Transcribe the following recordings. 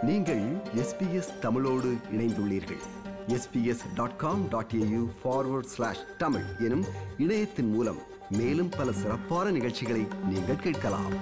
நீங்கள் எஸ்பிஎஸ் தமிழோடு இணைந்துள்ளீர்கள் SBS dot com dot AU forward slash Tamil எனும் இணையத்தின் மூலம் மேலும் பல சிறப்பான நிகழ்ச்சிகளை நீங்கள் கேட்கலாம்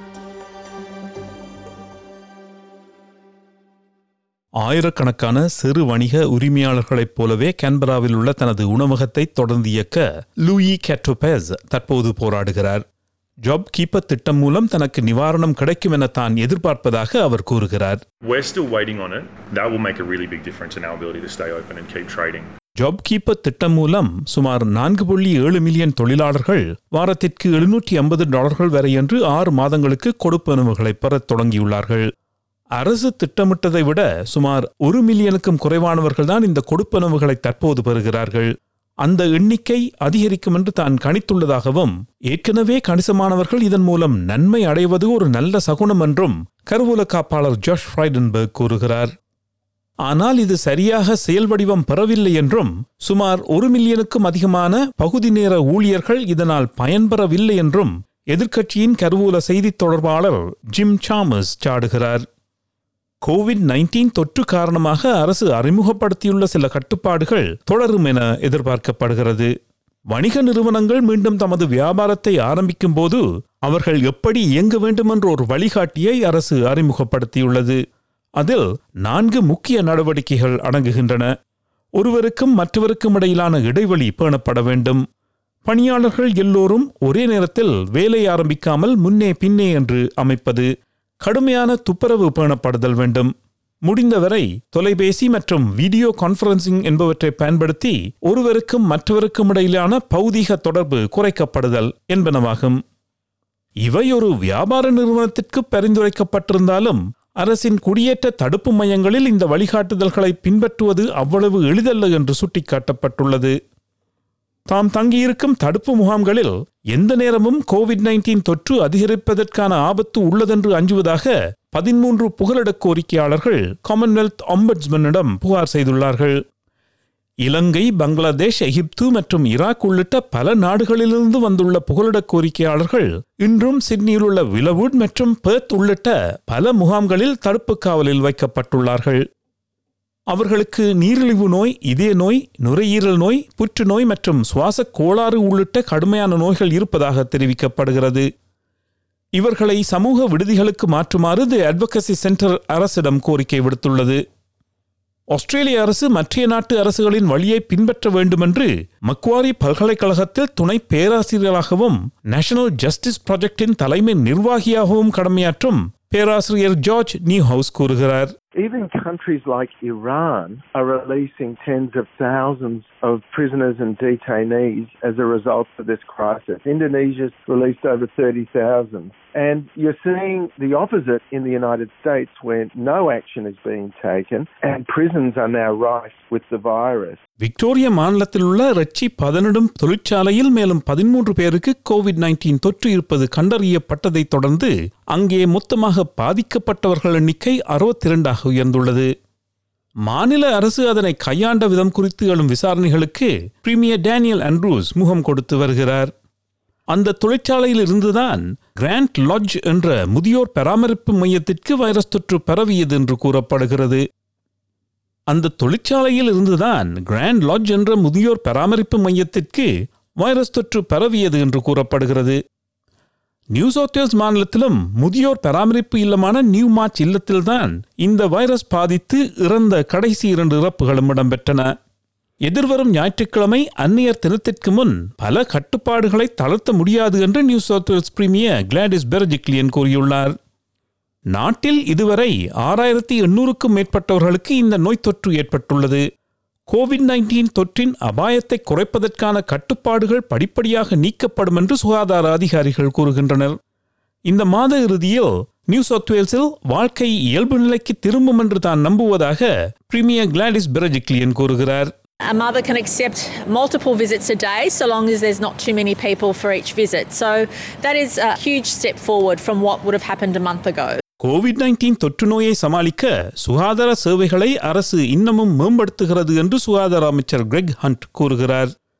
ஆயிரக்கணக்கான சிறு வணிக உரிமையாளர்களைப் போலவே கேன்பராவில் உள்ள தனது உணவகத்தை தொடர்ந்து இயக்க லூயி கேட்டோபேஸ் தற்போது போராடுகிறார் ஜாப் கீப்பர் திட்டம் மூலம் தனக்கு நிவாரணம் கிடைக்கும் என தான் எதிர்பார்ப்பதாக அவர் கூறுகிறார் We're still waiting on it. That will make a really big difference in our ability to stay open and keep trading. Job keeper திட்டம் மூலம் சுமார் நான்கு புள்ளி ஏழு மில்லியன் தொழிலாளர்கள் வாரத்திற்கு எழுநூற்றி ஐம்பது டாலர்கள் வரை என்று ஆறு மாதங்களுக்கு கொடுப்பனவுகளை பெறத் தொடங்கியுள்ளார்கள் அரசு திட்டமிட்டதை விட சுமார் ஒரு மில்லியனுக்கும் குறைவானவர்கள்தான் இந்த கொடுப்பனவுகளை தற்போது பெறுகிறார்கள் அந்த எண்ணிக்கை அதிகரிக்கும் என்று தான் கணித்துள்ளதாகவும் ஏற்கனவே கணிசமானவர்கள் இதன் மூலம் நன்மை அடைவது ஒரு நல்ல சகுனம் என்றும் கருவூல காப்பாளர் ஜாஷ் ஃப்ரைடன்பர்க் கூறுகிறார் ஆனால் இது சரியாக செயல் வடிவம் பெறவில்லை என்றும் சுமார் ஒரு மில்லியனுக்கும் அதிகமான பகுதி நேர ஊழியர்கள் இதனால் பயன்பெறவில்லை என்றும் எதிர்க்கட்சியின் கருவூல செய்தித் தொடர்பாளர் ஜிம் சாமஸ் சாடுகிறார் கோவிட் நைன்டீன் தொற்று காரணமாக அரசு அறிமுகப்படுத்தியுள்ள சில கட்டுப்பாடுகள் தொடரும் என எதிர்பார்க்கப்படுகிறது வணிக நிறுவனங்கள் மீண்டும் தமது வியாபாரத்தை ஆரம்பிக்கும் போது அவர்கள் எப்படி இயங்க வேண்டும் என்ற ஒரு வழிகாட்டியை அரசு அறிமுகப்படுத்தியுள்ளது அதில் நான்கு முக்கிய நடவடிக்கைகள் அடங்குகின்றன ஒருவருக்கும் மற்றவருக்கும் இடையிலான இடைவெளி பேணப்பட வேண்டும் பணியாளர்கள் எல்லோரும் ஒரே நேரத்தில் வேலை ஆரம்பிக்காமல் முன்னே பின்னே என்று அமைப்பது கடுமையான துப்புரவு பேணப்படுதல் வேண்டும் முடிந்தவரை தொலைபேசி மற்றும் வீடியோ கான்ஃபரன்சிங் என்பவற்றை பயன்படுத்தி ஒருவருக்கும் மற்றவருக்கும் இடையிலான பௌதீக தொடர்பு குறைக்கப்படுதல் என்பனவாகும் இவை ஒரு வியாபார நிறுவனத்திற்கு பரிந்துரைக்கப்பட்டிருந்தாலும் அரசின் குடியேற்ற தடுப்பு மையங்களில் இந்த வழிகாட்டுதல்களை பின்பற்றுவது அவ்வளவு எளிதல்ல என்று சுட்டிக்காட்டப்பட்டுள்ளது தாம் தங்கியிருக்கும் தடுப்பு முகாம்களில் எந்த நேரமும் கோவிட் நைன்டீன் தொற்று அதிகரிப்பதற்கான ஆபத்து உள்ளதென்று அஞ்சுவதாக பதிமூன்று புகலிட கோரிக்கையாளர்கள் காமன்வெல்த் ஆம்பட்ஸ்மனிடம் புகார் செய்துள்ளார்கள் இலங்கை பங்களாதேஷ் எகிப்து மற்றும் ஈராக் உள்ளிட்ட பல நாடுகளிலிருந்து வந்துள்ள புகலிட கோரிக்கையாளர்கள் இன்றும் சிட்னியில் உள்ள விலவுட் மற்றும் பெர்த் உள்ளிட்ட பல முகாம்களில் தடுப்பு காவலில் வைக்கப்பட்டுள்ளார்கள் அவர்களுக்கு நீரிழிவு நோய் இதய நோய் நுரையீரல் நோய் புற்றுநோய் மற்றும் சுவாச கோளாறு உள்ளிட்ட கடுமையான நோய்கள் இருப்பதாக தெரிவிக்கப்படுகிறது இவர்களை சமூக விடுதிகளுக்கு மாற்றுமாறு தி அட்வொகசி சென்டர் அரசிடம் கோரிக்கை விடுத்துள்ளது ஆஸ்திரேலிய அரசு மற்ற நாட்டு அரசுகளின் வழியை பின்பற்ற வேண்டுமென்று மக்வாரி பல்கலைக்கழகத்தில் துணை பேராசிரியராகவும் நேஷனல் ஜஸ்டிஸ் ப்ராஜெக்டின் தலைமை நிர்வாகியாகவும் கடமையாற்றும் பேராசிரியர் ஜார்ஜ் நியூ ஹவுஸ் கூறுகிறார் Even countries like Iran are releasing tens of thousands of prisoners and detainees as a result of this crisis. Indonesia's released over 30,000. And you're seeing the opposite in the United States where no action is being taken and prisons are now rife with the virus. Victoria மாநிலத்தில் உள்ள ரச்சி பதனிடும் தொழிற்சாலையில் மேலும் பதிமூன்று பேருக்கு Covid nineteen தொற்று இருப்பது கண்டறியப்பட்டதைத் தொடர்ந்து அங்கே மொத்தமாக பாதிக்கப்பட்டவர்கள் எண்ணிக்கை அறுபத்தி இரண்டாக உயர்ந்துள்ளது மாநில அரசு அதனை கையாண்ட விதம் குறித்து எழும் விசாரணைகளுக்கு பிரீமியர் டேனியல் அண்ட்ரூஸ் முகம் கொடுத்து வருகிறார் அந்த தொழிற்சாலையில் இருந்துதான் கிராண்ட் லாட்ஜ் என்ற முதியோர் பராமரிப்பு மையத்திற்கு வைரஸ் தொற்று பரவியது என்று கூறப்படுகிறது அந்த தொழிற்சாலையில் இருந்துதான் கிராண்ட் லாட்ஜ் என்ற முதியோர் பராமரிப்பு மையத்திற்கு வைரஸ் தொற்று பரவியது என்று கூறப்படுகிறது நியூ சவுத் வேல்ஸ் மாநிலத்திலும் முதியோர் பராமரிப்பு இல்லமான நியூ மார்ச் இல்லத்தில்தான் இந்த வைரஸ் பாதித்து இறந்த கடைசி இரண்டு இறப்புகளும் இடம்பெற்றன எதிர்வரும் ஞாயிற்றுக்கிழமை அந்நியர் தினத்திற்கு முன் பல கட்டுப்பாடுகளை தளர்த்த முடியாது என்று New South Wales premier Gladys Berejiklian கூறியுள்ளார் நாட்டில் இதுவரை ஆறாயிரத்தி எண்ணூறுக்கும் மேற்பட்டவர்களுக்கு இந்த நோய் தொற்று ஏற்பட்டுள்ளது கோவிட் நைன்டீன் தொற்றின் அபாயத்தை குறைப்பதற்கான கட்டுப்பாடுகள் படிப்படியாக நீக்கப்படும் என்று சுகாதார அதிகாரிகள் கூறுகின்றனர் இந்த மாத இறுதியில் நியூ சவுத் வேல்ஸில் வாழ்க்கை இயல்பு நிலைக்கு திரும்பும் என்று தான் நம்புவதாக பிரீமியர் கிளாடிஸ் பெரஜிக்லியன் கூறுகிறார் A mother can accept multiple visits a day so long as there's not too many people for each visit. So that is a huge step forward from what would have happened a month ago. COVID nineteen தொற்று நோயை சமாளிக்க சுகாதார சேவைகளை அரசு இன்னமும் மேம்படுத்துகிறது என்று சுகாதார அமைச்சர் கிரெக் ஹண்ட் கூறுகிறார்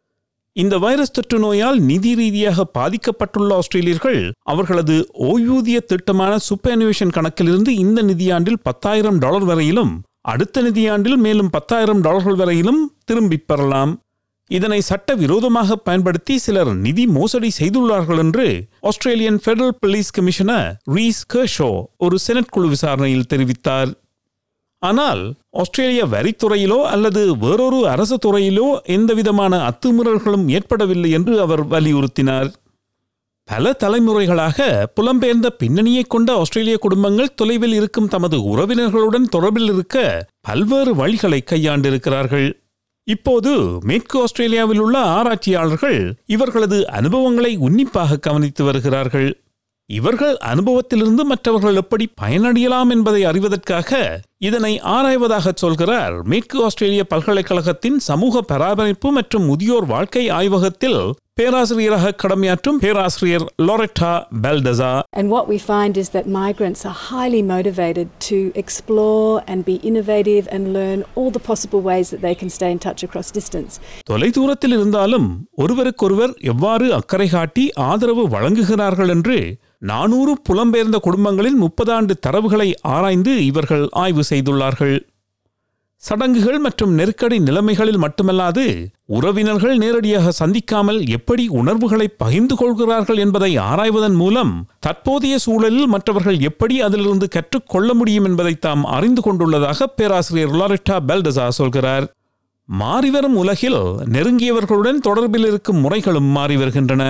இந்த வைரஸ் தொற்று நோயால் நிதி ரீதியாக பாதிக்கப்பட்டுள்ள ஆஸ்திரேலியர்கள் அவர்களது ஓய்வூதிய திட்டமான சூப்பர்னுவேஷன் கணக்கிலிருந்து இந்த நிதியாண்டில் பத்தாயிரம் டாலர் வரையிலும் அடுத்த நிதியாண்டில் மேலும் பத்தாயிரம் டாலர்கள் வரையிலும் திரும்பிப் பெறலாம் இதனை சட்ட விரோதமாக பயன்படுத்தி சிலர் நிதி மோசடி செய்துள்ளார்கள் என்று Australian Federal Police commissioner Reece Kershaw ஒரு செனட் குழு விசாரணையில் தெரிவித்தார் ஆனால் ஆஸ்திரேலிய வரித்துறையிலோ அல்லது வேறொரு அரசு துறையிலோ எந்தவிதமான அத்துமீறல்களும் ஏற்படவில்லை என்று அவர் வலியுறுத்தினார் பல தலைமுறைகளாக புலம்பெயர்ந்த பின்னணியைக் கொண்ட ஆஸ்திரேலிய குடும்பங்கள் தொலைவில் இருக்கும் தமது உறவினர்களுடன் தொடர்பில் இருக்க பல்வேறு வழிகளை கையாண்டிருக்கிறார்கள் இப்போது மேற்கு ஆஸ்திரேலியாவில் உள்ள ஆராய்ச்சியாளர்கள் இவர்களது அனுபவங்களை உன்னிப்பாக கவனித்து வருகிறார்கள் இவர்கள் அனுபவத்திலிருந்து மற்றவர்கள் எப்படி பயனடையலாம் என்பதை அறிவதற்காக இதனை ஆராய்வதாக சொல்கிறார் மேற்கு ஆஸ்திரேலிய பல்கலைக்கழகத்தின் சமூக பராமரிப்பு மற்றும் முதியோர் வாழ்க்கை ஆய்வகத்தில் பேராசிரியராக கடமையாற்றும் பேராசிரியர் லொரெட்டா பெல்டசா And what we find is that migrants are highly motivated to explore and be innovative and learn all the possible ways that they can stay in touch across distance. தொலைதூரத்தில் இருந்தாலும் ஒருவருக்கொருவர் எவ்வாறு அக்கறை காட்டி ஆதரவு வழங்குகிறார்கள் என்று நானூறு புலம்பெயர்ந்த குடும்பங்களின் முப்பது ஆண்டு தரவுகளை ஆராய்ந்து இவர்கள் ஆய்வு செய்துள்ளார்கள் சடங்குகள் மற்றும் நெருக்கடி நிலைமைகளில் மட்டுமல்லாது உறவினர்கள் நேரடியாக சந்திக்காமல் எப்படி உணர்வுகளை பகிர்ந்து கொள்கிறார்கள் என்பதை ஆராய்வதன் மூலம் தற்போதைய சூழலில் மற்றவர்கள் எப்படி அதிலிருந்து கற்றுக்கொள்ள முடியும் என்பதை தாம் அறிந்து கொண்டுள்ளதாக பேராசிரியர் லாரெட்டா பெல்டசா சொல்கிறார் மாறிவரும் உலகில் நெருங்கியவர்களுடன் தொடர்பில் இருக்கும் முறைகளும் மாறி வருகின்றன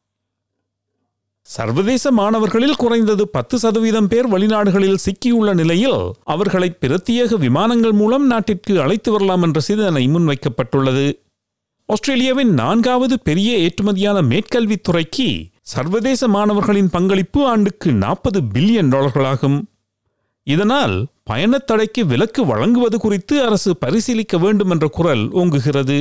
சர்வதேச மாணவர்களில் குறைந்தது பத்து சதவீதம் பேர் வெளிநாடுகளில் சிக்கியுள்ள நிலையில் அவர்களை பிரத்யேக விமானங்கள் மூலம் நாட்டிற்கு அழைத்து வரலாம் என்ற சிந்தனை முன்வைக்கப்பட்டுள்ளது ஆஸ்திரேலியாவின் நான்காவது பெரிய ஏற்றுமதியான மேற்கல்வித் துறைக்கு சர்வதேச மாணவர்களின் பங்களிப்பு ஆண்டுக்கு நாற்பது பில்லியன் டாலர்களாகும் இதனால் பயணத் தடைக்கு விலக்கு வழங்குவது குறித்து அரசு பரிசீலிக்க வேண்டும் என்ற குரல் ஓங்குகிறது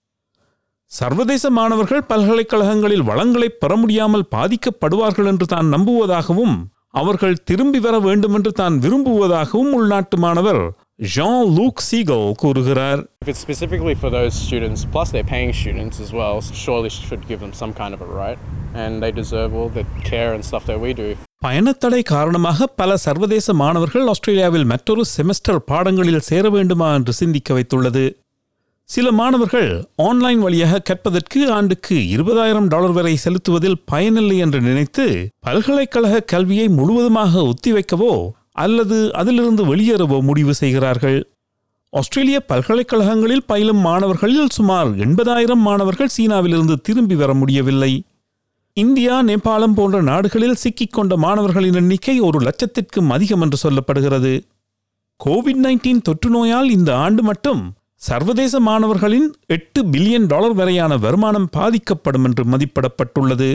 சர்வதேச மாணவர்கள் பல்கலைக்கழகங்களில் வளங்களை பெற முடியாமல் பாதிக்கப்படுவார்கள் என்று தான் நம்புவதாகவும் அவர்கள் திரும்பி வர வேண்டும் என்று தான் விரும்புவதாகவும் உள்நாட்டு மாணவர் ஜான் லூக் சீகல் கூறுகிறார் If it's specifically for those students, plus they're paying students as well, surely should give them some kind of a right. And they deserve all the care and stuff that we do. பயணத்தடை காரணமாக பல சர்வதேச மாணவர்கள் ஆஸ்திரேலியாவில் மற்றொரு semester பாடங்களில் சேர வேண்டுமா என்று சிந்திக்க வைத்துள்ளது சில மாணவர்கள் ஆன்லைன் வழியாக கற்பதற்கு ஆண்டுக்கு இருபதாயிரம் டாலர் வரை செலுத்துவதில் பயனில்லை என்று நினைத்து பல்கலைக்கழக கல்வியை முழுவதுமாக ஒத்திவைக்கவோ அல்லது அதிலிருந்து வெளியேறவோ முடிவு செய்கிறார்கள் ஆஸ்திரேலிய பல்கலைக்கழகங்களில் பயிலும் மாணவர்களில் சுமார் எண்பதாயிரம் மாணவர்கள் சீனாவிலிருந்து திரும்பி வர முடியவில்லை இந்தியா நேபாளம் போன்ற நாடுகளில் சிக்கிக்கொண்ட மாணவர்களின் எண்ணிக்கை ஒரு லட்சத்திற்கும் அதிகம் என்று சொல்லப்படுகிறது கோவிட் நைன்டீன் தொற்று நோயால் இந்த ஆண்டு மட்டும் சர்வதேச மாணவர்களின் எட்டு பில்லியன் டாலர் வரையான வருமானம் பாதிக்கப்படும் என்று மதிப்பிடப்பட்டுள்ளது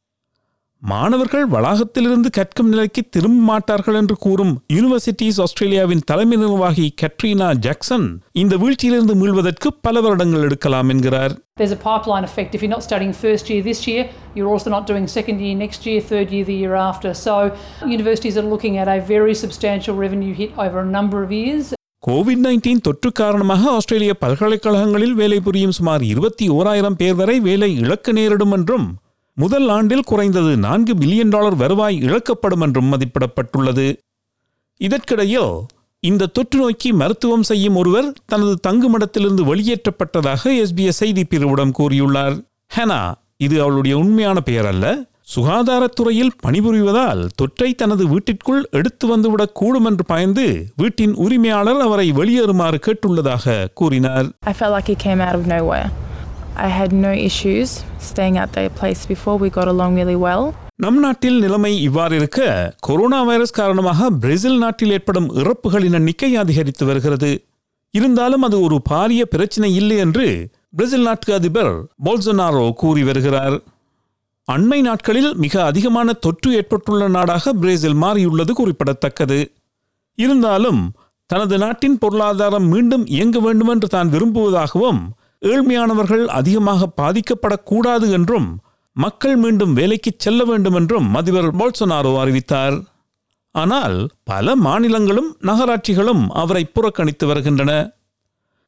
மாணவர்கள் வளாகத்திலிருந்து கற்கும் நிலைக்கு திரும்ப மாட்டார்கள் என்று கூறும் யூனிவர்சிட்டிஸ் ஆஸ்திரேலியாவின் தலைமை நிர்வாகி கட்ரீனா ஜாக்சன் இந்த வீழ்ச்சியிலிருந்து மீள்வதற்கு பல வருடங்கள் எடுக்கலாம் என்கிறார் There's a pipeline effect. If you're not studying first year this year, you're also not doing second year next year, third year the year after. So universities are looking at a very substantial revenue hit over a number of years. COVID nineteen தொற்று காரணமாக ஆஸ்திரேலிய பல்கலைக்கழகங்களில் வேலை புரியும் சுமார் இருபத்தி ஓராயிரம் பேர் வரை வேலை இழக்க நேரிடும் என்றும் முதல் ஆண்டில் குறைந்தது நான்கு பில்லியன் டாலர் வருவாய் இழக்கப்படும் என்றும் மதிப்பிடப்பட்டுள்ளது இதற்கிடையில் இந்த தொற்று நோய்க்கு மருத்துவம் செய்யும் ஒருவர் தனது தங்குமிடத்திலிருந்து வெளியேற்றப்பட்டதாக எஸ்பிஎஸ் செய்தி பிரிவிடம் கூறியுள்ளார் ஹெனா இது அவளுடைய உண்மையான பெயர் அல்ல சுகாதாரத்துறையில் பணிபுரிவதால் தொற்றை தனது வீட்டிற்குள் எடுத்து வந்துவிடக் கூடும் என்று பயந்து வீட்டின் உரிமையாளர் அவரை வெளியேறுமாறு கேட்டுள்ளதாக கூறினார் I felt like he came out of nowhere. I had no issues staying at their place before. We got along really well. நம் நாட்டில் நிலைமை இவ்வாறு இருக்க கொரோனா வைரஸ் காரணமாக பிரேசில் நாட்டில் ஏற்படும் இறப்புகளின் எண்ணிக்கை அதிகரித்து வருகிறது இருந்தாலும் அது ஒரு பாரிய பிரச்சனை இல்லை என்று பிரேசில் நாட்டு அதிபர் போல்சனாரோ கூறி வருகிறார் அண்மை நாட்களில் மிக அதிகமான தொற்று ஏற்பட்டுள்ள நாடாக பிரேசில் மாறியுள்ளது குறிப்பிடத்தக்கது இருந்தாலும் தனது நாட்டின் பொருளாதாரம் மீண்டும் இயங்க வேண்டுமென்று தான் விரும்புவதாகவும் ஏழ்மையானவர்கள் அதிகமாக பாதிக்கப்படக்கூடாது என்றும் மக்கள் மீண்டும் வேலைக்கு செல்ல வேண்டும் என்றும் அதிபர் போல்சனாரோ அறிவித்தார் ஆனால் பல மாநிலங்களும் நகராட்சிகளும் அவரை புறக்கணித்து வருகின்றன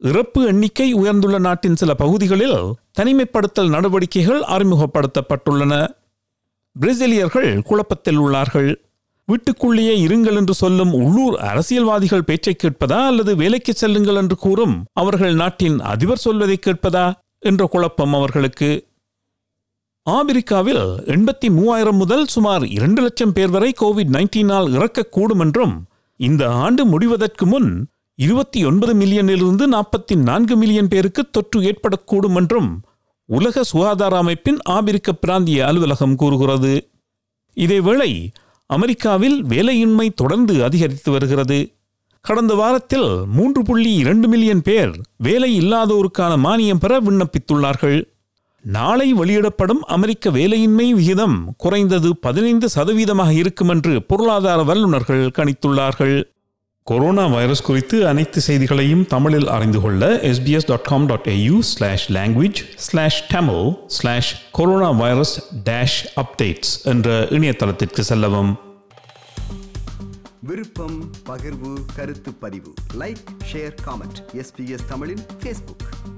இறப்பு எண்ணிக்கை உயர்ந்துள்ள நாட்டின் சில பகுதிகளில் தனிமைப்படுத்தல் நடவடிக்கைகள் அறிமுகப்படுத்தப்பட்டுள்ளன பிரேசிலியர்கள் குழப்பத்தில் உள்ளார்கள் வீட்டுக்குள்ளேயே இருங்கள் என்று சொல்லும் உள்ளூர் அரசியல்வாதிகள் பேச்சை கேட்பதா அல்லது வேலைக்கு செல்லுங்கள் என்று கூறும் அவர்கள் நாட்டின் அதிபர் சொல்வதை கேட்பதா என்ற குழப்பம் அவர்களுக்கு ஆபிரிக்காவில் எண்பத்தி மூவாயிரம் முதல் சுமார் இரண்டு லட்சம் பேர் வரை கோவிட் நைன்டீனால் இறக்கக்கூடும் என்றும் இந்த ஆண்டு முடிவதற்கு முன் இருபத்தி ஒன்பது மில்லியனிலிருந்து நாற்பத்தி நான்கு மில்லியன் பேருக்கு தொற்று ஏற்படக்கூடும் என்றும் உலக சுகாதார அமைப்பின் ஆபிரிக்க பிராந்திய அலுவலகம் கூறுகிறது இதேவேளை அமெரிக்காவில் வேலையின்மை தொடர்ந்து அதிகரித்து வருகிறது கடந்த வாரத்தில் மூன்று புள்ளி இரண்டு மில்லியன் பேர் வேலை இல்லாதோருக்கான மானியம் பெற விண்ணப்பித்துள்ளார்கள் நாளை வெளியிடப்படும் அமெரிக்க வேலையின்மை விகிதம் குறைந்தது பதினைந்து சதவீதமாக இருக்கும் என்று பொருளாதார வல்லுநர்கள் கணித்துள்ளார்கள் கொரோனா வைரஸ் குறித்து அனைத்து செய்திகளையும் தமிழில் அறிந்து கொள்ள SBS dot com dot AU slash language slash Tamil slash coronavirus dash updates என்ற இணையதளத்திற்கு செல்லவும் விருப்பம் பகிர்வு கருத்து பதிவு லைக் ஷேர் காமெண்ட் எஸ்பிஎஸ் தமிழின் ஃபேஸ்புக்